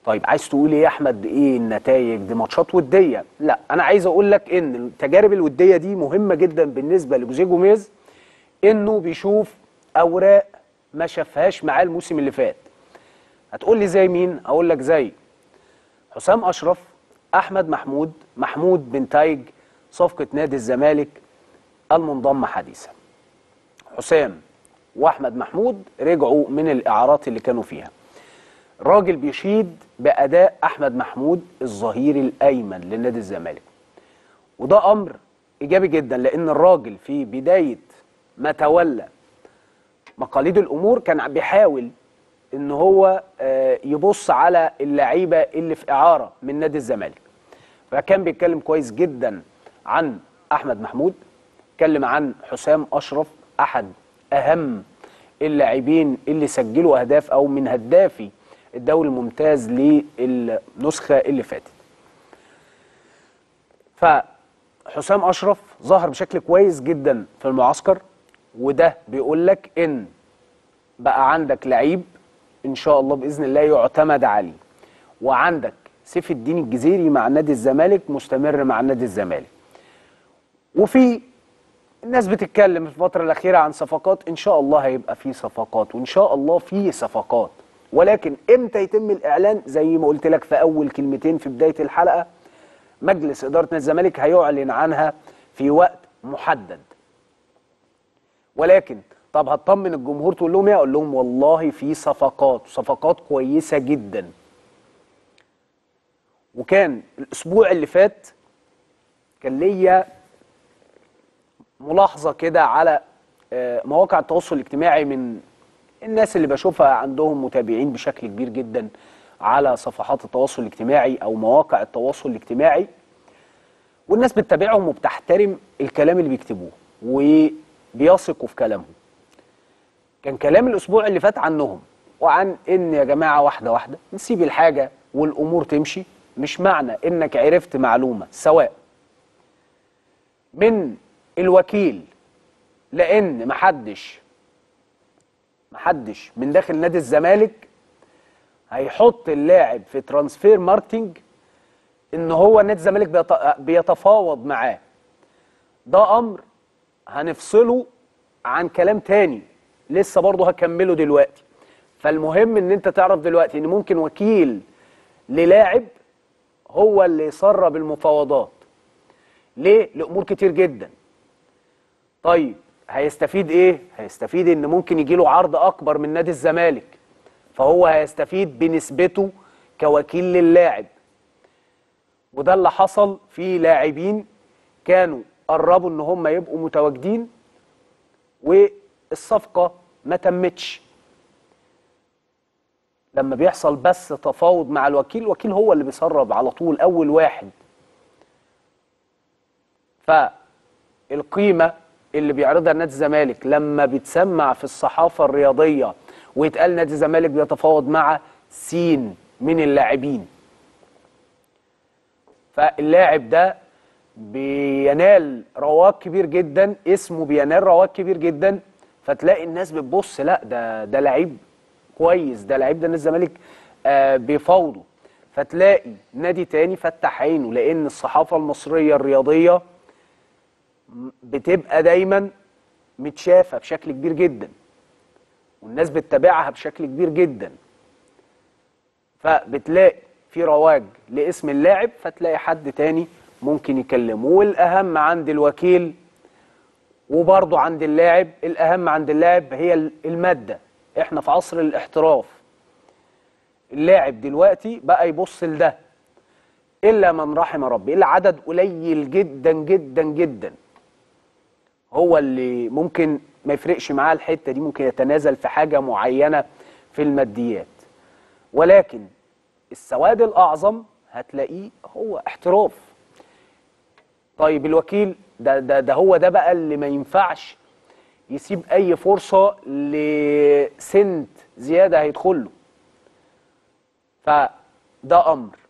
طيب عايز تقول ايه يا احمد ايه النتائج دي ماتشات وديه لا انا عايز اقول لك ان التجارب الوديه دي مهمه جدا بالنسبه لجوزيه جوميز انه بيشوف اوراق ما شافهاش معاه الموسم اللي فات هتقول لي زي مين اقول لك زي حسام اشرف احمد محمود محمود بن تايج صفقه نادي الزمالك المنضمه حديثا حسام واحمد محمود رجعوا من الاعارات اللي كانوا فيها راجل بيشيد باداء احمد محمود الظهير الايمن لنادي الزمالك وده امر ايجابي جدا لان الراجل في بدايه ما تولى مقاليد الامور كان بيحاول ان هو آه، يبص على اللعيبه اللي في اعاره من نادي الزمالك فكان بيتكلم كويس جدا عن احمد محمود اتكلم عن حسام اشرف احد اهم اللاعبين اللي سجلوا اهداف او من هدافي الدوري الممتاز للنسخه اللي فاتت فحسام اشرف ظهر بشكل كويس جدا في المعسكر وده بيقول لك ان بقى عندك لعيب ان شاء الله باذن الله يعتمد عليه وعندك سيف الدين الجزيري مع نادي الزمالك مستمر مع نادي الزمالك وفي الناس بتتكلم في الفترة الأخيرة عن صفقات إن شاء الله هيبقى في صفقات وإن شاء الله في صفقات ولكن إمتى يتم الإعلان زي ما قلت لك في أول كلمتين في بداية الحلقة مجلس إدارة نادي الزمالك هيعلن عنها في وقت محدد ولكن طب هتطمن الجمهور تقول لهم ايه اقول لهم والله في صفقات صفقات كويسه جدا وكان الاسبوع اللي فات كان ليا ملاحظه كده على آه، مواقع التواصل الاجتماعي من الناس اللي بشوفها عندهم متابعين بشكل كبير جدا على صفحات التواصل الاجتماعي او مواقع التواصل الاجتماعي والناس بتتابعهم وبتحترم الكلام اللي بيكتبوه وبيثقوا في كلامهم كان كلام الاسبوع اللي فات عنهم وعن ان يا جماعه واحده واحده نسيب الحاجه والامور تمشي مش معنى انك عرفت معلومه سواء من الوكيل لان محدش محدش من داخل نادي الزمالك هيحط اللاعب في ترانسفير ماركتنج ان هو نادي الزمالك بيت- بيتفاوض معاه ده امر هنفصله عن كلام تاني لسه برضه هكمله دلوقتي فالمهم ان انت تعرف دلوقتي ان ممكن وكيل للاعب هو اللي يسرب المفاوضات ليه لامور كتير جدا طيب هيستفيد ايه هيستفيد ان ممكن يجي له عرض اكبر من نادي الزمالك فهو هيستفيد بنسبته كوكيل للاعب وده اللي حصل في لاعبين كانوا قربوا ان هم يبقوا متواجدين والصفقه ما تمتش لما بيحصل بس تفاوض مع الوكيل الوكيل هو اللي بيسرب على طول اول واحد فالقيمه اللي بيعرضها نادي الزمالك لما بتسمع في الصحافه الرياضيه ويتقال نادي الزمالك بيتفاوض مع سين من اللاعبين فاللاعب ده بينال رواج كبير جدا اسمه بينال رواج كبير جدا فتلاقي الناس بتبص لا ده ده لعيب كويس ده لعيب ده نادي الزمالك آه بيفاوضه فتلاقي نادي تاني فتح عينه لان الصحافه المصريه الرياضيه بتبقى دايما متشافه بشكل كبير جدا والناس بتتابعها بشكل كبير جدا فبتلاقي في رواج لاسم اللاعب فتلاقي حد تاني ممكن يكلمه والاهم عند الوكيل وبرضه عند اللاعب الاهم عند اللاعب هي الماده احنا في عصر الاحتراف اللاعب دلوقتي بقى يبص لده الا من رحم ربي الا عدد قليل جدا جدا جدا هو اللي ممكن ما يفرقش معاه الحته دي ممكن يتنازل في حاجه معينه في الماديات ولكن السواد الاعظم هتلاقيه هو احتراف طيب الوكيل ده ده ده هو ده بقى اللي ما ينفعش يسيب اي فرصه لسنت زياده هيدخل له فده امر